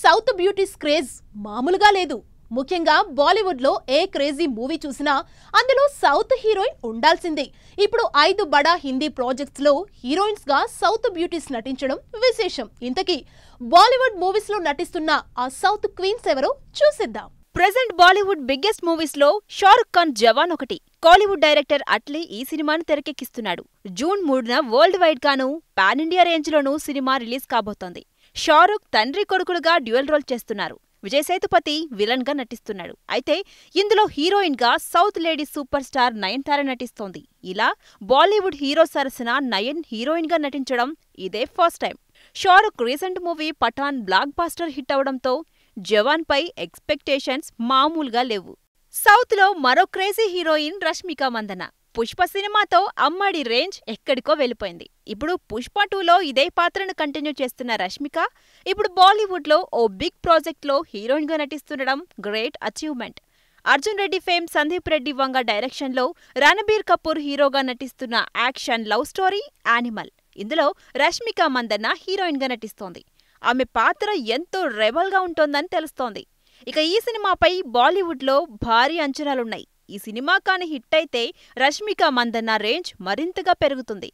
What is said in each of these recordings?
south beauties craze మామూలుగా లేదు ముఖ్యంగా బాలీవుడ్ లో ఏ క్రేజీ మూవీ చూసినా అందులో సౌత్ హీరోయిన్ ఉండాల్సిందే ఇప్పుడు ఐదు బడా హిందీ ప్రాజెక్ట్స్ లో హీరోయిన్స్ గా సౌత్ బ్యూటీస్ నటించడం విశేషం ఇంతకీ బాలీవుడ్ మూవీస్ లో నటిస్తున్న ఆ సౌత్ క్వీన్స్ ఎవరో చూసిద్దాం ప్రెజెంట్ బాలీవుడ్ బిగ్గెస్ట్ మూవీస్ లో షారుఖ్ ఖాన్ జవాన్ ఒకటి కాలీవుడ్ డైరెక్టర్ అట్లీ ఈ సినిమాను తెరకెక్కిస్తున్నాడు జూన్ మూడున వరల్డ్ వైడ్ గాను పాన్ ఇండియా రేంజ్ లోనూ సినిమా రిలీజ్ కాబోతోంది షారుఖ్ తండ్రి కొడుకులుగా డ్యూయల్ రోల్ చేస్తున్నారు విజయ్ సేతుపతి విలన్ గా నటిస్తున్నాడు అయితే ఇందులో హీరోయిన్ గా south lady super star Nayanthara నటిస్తోంది ఇలా బాలీవుడ్ హీరో సరసన నయన్ హీరోయిన్ గా నటించడం ఇదే first time Shahrukh recent movie Pathaan blockbuster hit అవడంతో జవాన్ పై ఎక్స్పెక్టేషన్స్ మామూలుగా లేవు సౌత్ లో మరో క్రేజీ హీరోయిన్ రష్మిక మందన పుష్ప సినిమాతో అమ్మడి రేంజ్ ఎక్కడికో వెళ్ళిపోయింది ఇప్పుడు పుష్ప టూలో ఇదే పాత్రను కంటిన్యూ చేస్తున్న రష్మిక ఇప్పుడు బాలీవుడ్ లో ఓ బిగ్ ప్రాజెక్ట్ లో హీరోయిన్ గా నటిస్తుండడం great achievement Arjun Reddy fame Sandeep Reddy Vanga direction లో రణబీర్ కపూర్ హీరోగా నటిస్తున్న యాక్షన్ లవ్ స్టోరీ యానిమల్ ఇందులో రష్మిక మందన్న హీరోయిన్ గా నటిస్తోంది ఆమె పాత్ర ఎంతో రెబల్ గా ఉంటోందని తెలుస్తోంది ఇక ఈ సినిమాపై బాలీవుడ్ లో భారీ అంచనాలున్నాయి ఈ సినిమా కాని హిట్ అయితే రష్మిక మందన్న రేంజ్ మరింతగా పెరుగుతుంది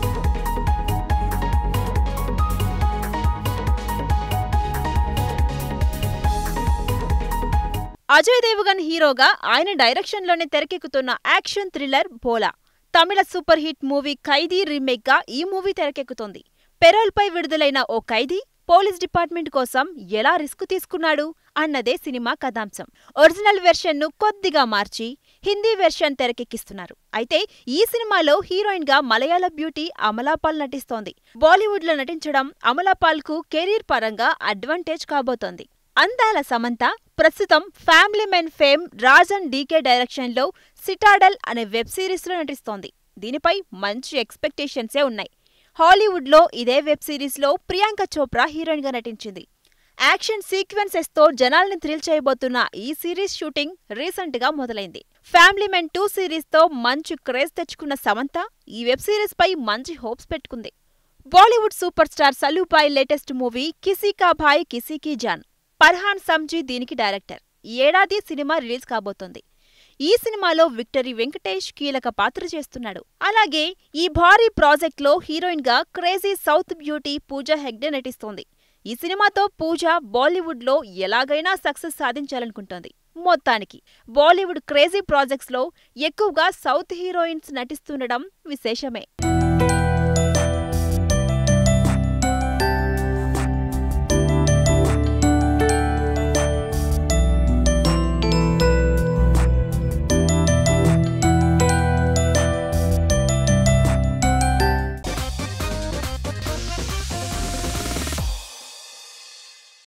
అజయ్ దేవగన్ హీరోగా ఆయన డైరెక్షన్లోనే తెరకెక్కుతున్న యాక్షన్ థ్రిల్లర్ భోలా తమిళ super hit movie Khaidi remake గా ఈ మూవీ తెరకెక్కుతోంది పెరోల్పై విడుదలైన ఓ ఖైదీ పోలీస్ డిపార్ట్మెంట్ కోసం ఎలా రిస్క్ తీసుకున్నాడు అన్నదే సినిమా కథాంశం ఒరిజినల్ వెర్షన్ ను కొద్దిగా మార్చి హిందీ వెర్షన్ తెరకెక్కిస్తున్నారు అయితే ఈ సినిమాలో హీరోయిన్ గా మలయాళ బ్యూటీ అమలాపాల్ నటిస్తోంది బాలీవుడ్ లో నటించడం అమలాపాల్ కు కెరీర్ పరంగా అడ్వాంటేజ్ కాబోతోంది అందాల సమంత ప్రస్తుతం family man fame Raj and DK direction లో సిటాడల్ అనే వెబ్ సిరీస్ లో నటిస్తోంది దీనిపై మంచి ఎక్స్పెక్టేషన్సే ఉన్నాయి హాలీవుడ్ లో ఇదే వెబ్ సిరీస్ లో ప్రియాంక చోప్రా హీరోయిన్ గా నటించింది యాక్షన్ సీక్వెన్సెస్ తో జనాల్ని థ్రిల్ చేయబోతున్న ఈ సిరీస్ షూటింగ్ రీసెంట్ గా మొదలైంది ఫ్యామిలీ మెన్ టూ సిరీస్ తో మంచి క్రేజ్ తెచ్చుకున్న సమంత ఈ వెబ్ సిరీస్ పై మంచి హోప్స్ పెట్టుకుంది బాలీవుడ్ సూపర్ స్టార్ సలూపాయ్ లేటెస్ట్ మూవీ కిసీ కా భాయ్ కిసీ కీ జాన్ పర్హాన్ సంజీ దీనికి డైరెక్టర్ ఈ ఏడాది సినిమా రిలీజ్ కాబోతోంది ఈ సినిమాలో విక్టరీ వెంకటేష్ కీలక పాత్ర చేస్తున్నాడు అలాగే ఈ భారీ ప్రాజెక్ట్ లో హీరోయిన్ గా crazy south beauty Pooja Hegde నటిస్తోంది ఈ సినిమాతో పూజ బాలీవుడ్ లో ఎలాగైనా సక్సెస్ సాధించాలనుకుంటోంది మొత్తానికి బాలీవుడ్ క్రేజీ ప్రాజెక్ట్స్ లో ఎక్కువగా సౌత్ హీరోయిన్స్ నటిస్తుండడం విశేషమే